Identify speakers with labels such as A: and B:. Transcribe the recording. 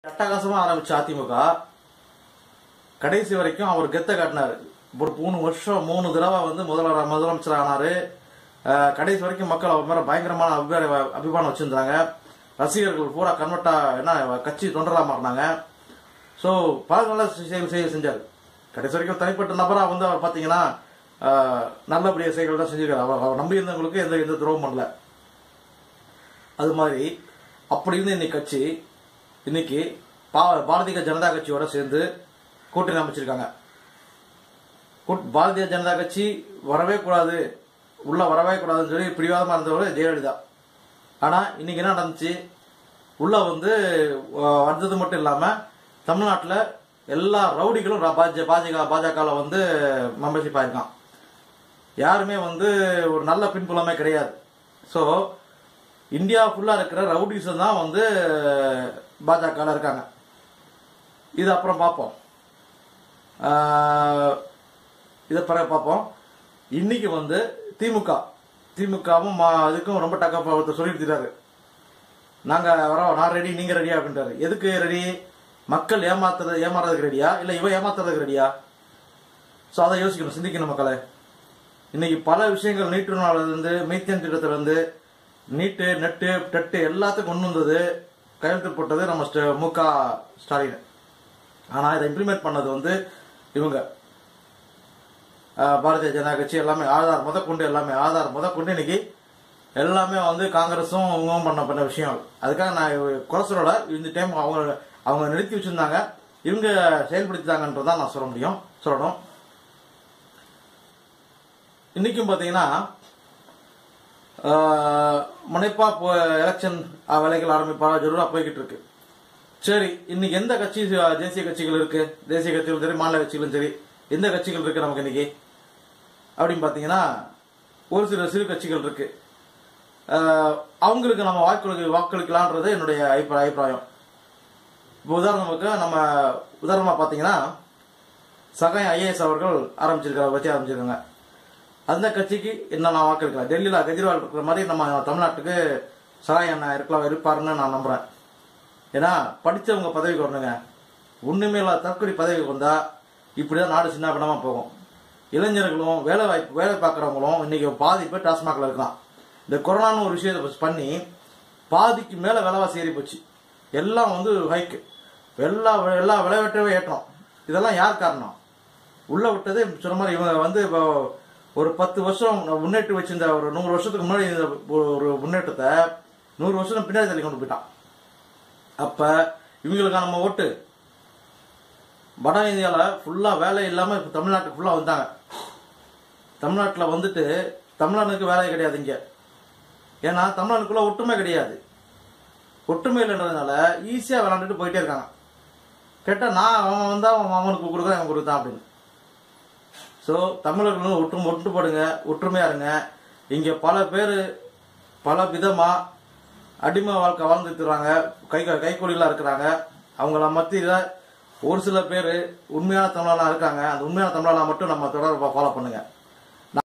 A: அட்டகாசமா ஆரம்பிச்ச அதிமுக கடைசி வரைக்கும் அவர் கெத்த காட்டினாரு ஒரு மூணு வருஷம் மூணு தடவை வந்து முதல்வர் முதலமைச்சர் ஆனாரு அஹ், கடைசி வரைக்கும் மக்கள் அவர் மேல பயங்கரமான அபிமான அபிமானம் வச்சிருந்தாங்க ரசிகர்கள் பூரா கன்வெர்ட்டா என்ன கட்சி தொண்டரா மாறினாங்க ஸோ பல நல்ல செயல் செய்ய செஞ்சார் கடைசி வரைக்கும் தனிப்பட்ட நபரா வந்து அவர் பாத்தீங்கன்னா அஹ், நல்லபடியா செயல்கள் தான் செஞ்சிருக்காரு அவர் அவர் நம்பி இருந்தவங்களுக்கு எந்த எந்த துரோகம் பண்ணல அது மாதிரி அப்படி இருந்த இன்னைக்கு கட்சி இன்னைக்கு பா- பாரதிய ஜனதா கட்சியோட சேர்ந்து கூட்டணி அமைச்சிருக்காங்க கூட்- பாரதிய ஜனதா கட்சி வரவே கூடாது உள்ள வரவே கூடாதுன்னு சொல்லி பிடிவாதமா இருந்தவர் ஜெயலலிதா ஆனா இன்னைக்கு என்ன நடந்துச்சு உள்ள வந்து அஹ், வந்தது மட்டும் இல்லாம தமிழ்நாட்டுல எல்லா ரவுடிகளும் ர- பாஜ- பாஜக பாஜக வந்து மெம்பர்ஷிப் ஆயிருக்கான் யாருமே வந்து ஒரு நல்ல பின்புலமே கிடையாது ஸோ இந்தியா ஃபுல்லா இருக்கிற ரவுடிஸ் தான் வந்து பாஜக இருக்காங்க இது அப்புறம் பார்ப்போம் ஆஹ், இதை பிறகு பார்ப்போம் இன்னைக்கு வந்து திமுக திமுகவும் இதுக்கும் ரொம்ப டக்கப் ஒருத்தர் சொல்லிட்டு நாங்க வரோம் நான் ரெடி நீங்க ரெடியா அப்படின்றாரு எதுக்கு ரெடி மக்கள் ஏமாத்துறது ஏமாறதுக்கு ரெடியா இல்ல இவன் ஏமாத்துறதுக்கு ரெடியா சோ அதை யோசிக்கணும் சிந்திக்கணும் மக்களே இன்னைக்கு பல விஷயங்கள் நீட்டு இருந்து மீத்தேன் திட்டத்துல இருந்து நீட்டு நெட்டு டெட்டு எல்லாத்தையும் கொண்டு வந்தது கையெழுத்து போட்டது நம்ம ஸ்ட- மு க ஸ்டாலின் ஆனா இதை இம்ப்ளிமெண்ட் பண்ணது வந்து இவங்க ஆஹ், பாரதிய ஜனதா கட்சி எல்லாமே ஆதார் முதற்கொண்டு எல்லாமே ஆதார் முதற்கொண்டு இன்னைக்கு எல்லாமே வந்து காங்கிரஸும் இவங்களும் பண்ண பண்ண விஷயம் அதுக்காக நான் இவ- குறை சொல்லல இந்த டைம் அவங்க அவங்க நிறுத்தி வச்சிருந்தாங்க இவங்க செயல்படுத்திட்டாங்கன்றதான் நான் சொல்ல முடியும் சொல்லணும் இன்னைக்கும் பாத்தீங்கன்னா ஆஹ், முனைப்பா போ எலெக்ஷன் வேலைகள் ஆரம்பிப்பா ஜரூரா போய்கிட்டு இருக்கு சரி இன்னைக்கு எந்த கட்சி அஹ், தேசிய கட்சிகள் இருக்கு தேசிய கட்சிகளும் சரி மாநில கட்சிகளும் சரி எந்த கட்சிகள் இருக்கு நமக்கு இன்னைக்கு அப்படின்னு பாத்தீங்கன்னா ஒரு சில சிறு கட்சிகள் இருக்கு ஆஹ், அவங்களுக்கு நம்ம வாக்களி வாக்களிக்கலான்றது என்னுடைய அபிப்பிராய- அபிப்பிராயம் இப்போ உதாரணத்துக்கு நம்ம உதாரணமா பாத்தீங்கன்னா சகாயம் ஐஏஎஸ் அவர்கள் ஆரம்பிச்சிருக்காங்க வச்சு ஆரம்பிச்சிருக்காங்க அந்த கட்சிக்கு என்ன நான் வாக்களிக்கலாம் டெல்லியில கெஜ்ரிவால் இருக்கிற மாதிரி நம்ம தமிழ்நாட்டுக்கு சகாயம் அண்ணா இருக்கலாம் இருப்பாருன்னு நான் நம்புறேன் ஏன்னா படிச்சவங்க பதவிக்கு வரணுங்க ஒண்ணுமே இல்லாத தற்கொலை பதவிக்கு வந்தா இப்படிதான் நாடு சின்ன பின்னமா போகும் இளைஞர்களும் வேலை வாய்ப்பு வேலை பார்க்கறவங்களும் இன்னைக்கு பாதி பேர் டாஸ்மாக்ல இருக்கலாம் இந்த கொரோனான்னு ஒரு விஷயத்தை பண்ணி பாதிக்கு மேல விலைவாசி ஏறி போச்சு எல்லாம் வந்து ஹைக்கு எல்லா எல்லா விளையாட்டவே ஏற்றம் இதெல்லாம் யார் காரணம் உள்ள விட்டது சொன்ன மாதிரி இவங்க வந்து இப்போ ஒரு பத்து வருஷம் முன்னேற்றி வச்சிருந்த ஒரு நூறு வருஷத்துக்கு முன்னாடி இருந்த ஒரு- ஒரு முன்னேற்றத்தை நூறு வருஷம் பின்னாடி தள்ளி கொண்டு போயிட்டான் அப்ப இவங்களுக்கான நம்ம ஓட்டு வட இந்தியால ஃபுல்லா வேலை இல்லாம இப்ப தமிழ்நாட்டுக்கு ஃபுல்லா வந்தாங்க தமிழ்நாட்டுல வந்துட்டு தமிழ்நாட்டுக்கு வேலை கிடையாது இங்க ஏன்னா தமிழ்நாட்டுக்குள்ள ஒற்றுமை கிடையாது ஒற்றுமை இல்லைன்றதுனால ஈஸியா விளாண்டுட்டு போயிட்டே இருக்காங்க கேட்டா நான் அவன் வந்தா அவன் அவனுக்கு கொடுக்குறேன் அவன் கொடுத்தான் அப்படின்னு ஸோ தமிழர்களும் ஒற்று ஒன்றுபடுங்க ஒற்றுமையா இருங்க இங்க பல பேர் பல விதமா அடிமை வாழ்க்கை வாழ்ந்துட்டு இருக்காங்க கை கைக்கூலிலாம் இருக்கிறாங்க அவங்கள மத்தியில ஒரு சில பேர் உண்மையான தமிழெல்லாம் இருக்காங்க அந்த உண்மையான தமிழெல்லாம் மட்டும் நம்ம தொடர்பா ஃபாலோ பண்ணுங்க